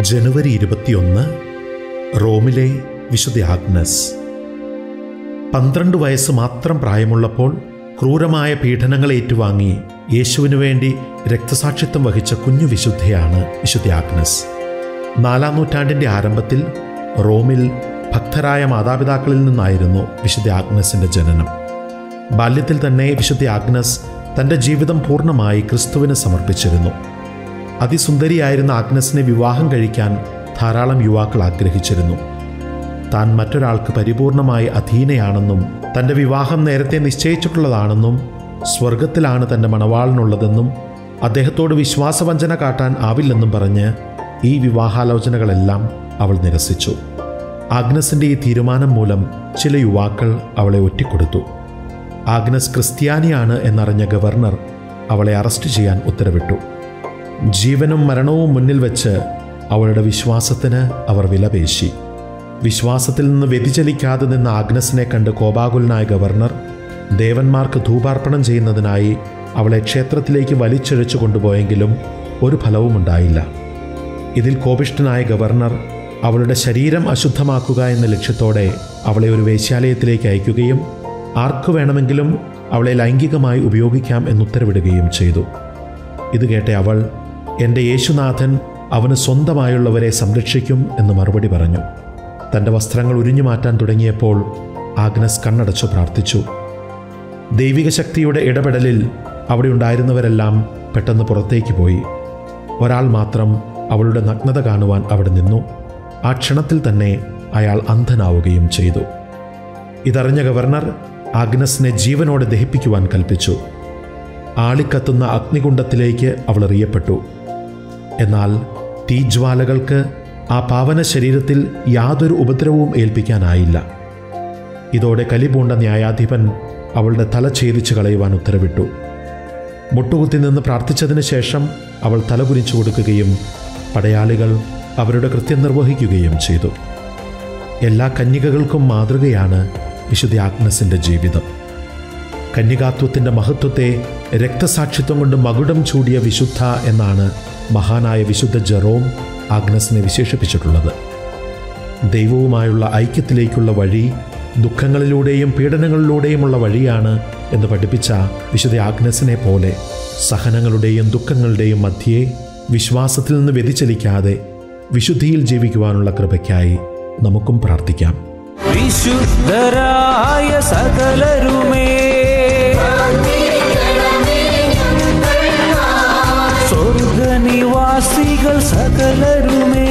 ജനുവരി ഇരുപത്തിയൊന്ന് റോമിലെ വിശുദ്ധ ആഗ്നസ് പന്ത്രണ്ട് വയസ്സ് മാത്രം പ്രായമുള്ളപ്പോൾ ക്രൂരമായ പീഡനങ്ങൾ ഏറ്റുവാങ്ങി യേശുവിനു വേണ്ടി രക്തസാക്ഷിത്വം വഹിച്ച കുഞ്ഞു വിശുദ്ധയാണ് വിശുദ്ധ ആഗ്നസ് നാലാം നൂറ്റാണ്ടിൻ്റെ ആരംഭത്തിൽ റോമിൽ ഭക്തരായ മാതാപിതാക്കളിൽ നിന്നായിരുന്നു വിശുദ്ധ ആഗ്നസിൻ്റെ ജനനം ബാല്യത്തിൽ തന്നെ വിശുദ്ധ ആഗ്നസ് തൻ്റെ ജീവിതം പൂർണ്ണമായി ക്രിസ്തുവിന് സമർപ്പിച്ചിരുന്നു അതിസുന്ദരിയായിരുന്ന ആഗ്നസിനെ വിവാഹം കഴിക്കാൻ ധാരാളം യുവാക്കൾ ആഗ്രഹിച്ചിരുന്നു താൻ മറ്റൊരാൾക്ക് പരിപൂർണമായി അധീനയാണെന്നും തൻ്റെ വിവാഹം നേരത്തെ നിശ്ചയിച്ചിട്ടുള്ളതാണെന്നും സ്വർഗത്തിലാണ് തൻ്റെ മണവാളനുള്ളതെന്നും അദ്ദേഹത്തോട് വിശ്വാസവഞ്ചന കാട്ടാൻ ആവില്ലെന്നും പറഞ്ഞ് ഈ വിവാഹാലോചനകളെല്ലാം അവൾ നിരസിച്ചു ആഗ്നസിൻ്റെ ഈ തീരുമാനം മൂലം ചില യുവാക്കൾ അവളെ ഒറ്റിക്കൊടുത്തു ആഗ്നസ് ക്രിസ്ത്യാനിയാണ് എന്നറിഞ്ഞ ഗവർണർ അവളെ അറസ്റ്റ് ചെയ്യാൻ ഉത്തരവിട്ടു ജീവനും മരണവും മുന്നിൽ വെച്ച് അവളുടെ വിശ്വാസത്തിന് അവർ വിലപേശി വിശ്വാസത്തിൽ നിന്ന് വ്യതിചലിക്കാതെ നിന്ന ആഗ്നസിനെ കണ്ട് കോപാകുലനായ ഗവർണർ ദേവന്മാർക്ക് ധൂപാർപ്പണം ചെയ്യുന്നതിനായി അവളെ ക്ഷേത്രത്തിലേക്ക് വലിച്ചിഴച്ചു കൊണ്ടുപോയെങ്കിലും ഒരു ഫലവും ഉണ്ടായില്ല ഇതിൽ കോപിഷ്ഠനായ ഗവർണർ അവളുടെ ശരീരം അശുദ്ധമാക്കുക എന്ന ലക്ഷ്യത്തോടെ അവളെ ഒരു വേശ്യാലയത്തിലേക്ക് അയക്കുകയും ആർക്കു വേണമെങ്കിലും അവളെ ലൈംഗികമായി ഉപയോഗിക്കാം എന്നുത്തരവിടുകയും ചെയ്തു ഇത് കേട്ട അവൾ എൻ്റെ യേശുനാഥൻ അവന് സ്വന്തമായുള്ളവരെ സംരക്ഷിക്കും എന്ന് മറുപടി പറഞ്ഞു തൻ്റെ വസ്ത്രങ്ങൾ ഉരിഞ്ഞു മാറ്റാൻ തുടങ്ങിയപ്പോൾ ആഗ്നസ് കണ്ണടച്ചു പ്രാർത്ഥിച്ചു ദൈവിക ശക്തിയുടെ ഇടപെടലിൽ അവിടെ ഉണ്ടായിരുന്നവരെല്ലാം പെട്ടെന്ന് പുറത്തേക്ക് പോയി ഒരാൾ മാത്രം അവളുടെ നഗ്നത കാണുവാൻ അവിടെ നിന്നു ആ ക്ഷണത്തിൽ തന്നെ അയാൾ അന്ധനാവുകയും ചെയ്തു ഇതറിഞ്ഞ ഗവർണർ ആഗ്നസിനെ ജീവനോടെ ദഹിപ്പിക്കുവാൻ കൽപ്പിച്ചു ആളിക്കത്തുന്ന അഗ്നികുണ്ഡത്തിലേക്ക് അവൾ എറിയപ്പെട്ടു എന്നാൽ തീജ്വാലകൾക്ക് ആ പാവന ശരീരത്തിൽ യാതൊരു ഉപദ്രവവും ഏൽപ്പിക്കാനായില്ല ഇതോടെ കലിപൂണ്ട ന്യായാധിപൻ അവളുടെ തല ഛേദിച്ചു കളയുവാൻ ഉത്തരവിട്ടു മുട്ടുകുത്തി നിന്ന് പ്രാർത്ഥിച്ചതിന് ശേഷം അവൾ തലകുനിച്ചു കൊടുക്കുകയും പടയാളികൾ അവരുടെ കൃത്യം നിർവഹിക്കുകയും ചെയ്തു എല്ലാ കന്യകകൾക്കും മാതൃകയാണ് വിശുദ്ധ ആഗ്നസിൻ്റെ ജീവിതം കന്യകാത്വത്തിൻ്റെ മഹത്വത്തെ രക്തസാക്ഷിത്വം കൊണ്ട് മകുടം ചൂടിയ വിശുദ്ധ എന്നാണ് മഹാനായ വിശുദ്ധ ജെറോം ആഗ്നസിനെ വിശേഷിപ്പിച്ചിട്ടുള്ളത് ദൈവവുമായുള്ള ഐക്യത്തിലേക്കുള്ള വഴി ദുഃഖങ്ങളിലൂടെയും പീഡനങ്ങളിലൂടെയുമുള്ള വഴിയാണ് എന്ന് പഠിപ്പിച്ച വിശുദ്ധ ആഗ്നസിനെ പോലെ സഹനങ്ങളുടെയും ദുഃഖങ്ങളുടെയും മധ്യേ വിശ്വാസത്തിൽ നിന്ന് വ്യതിചലിക്കാതെ വിശുദ്ധിയിൽ ജീവിക്കുവാനുള്ള കൃപയ്ക്കായി നമുക്കും പ്രാർത്ഥിക്കാം വിശുദ്ധരായ സകലരുമേ സ്വർഗനിവാസികൾ സകലരുമേ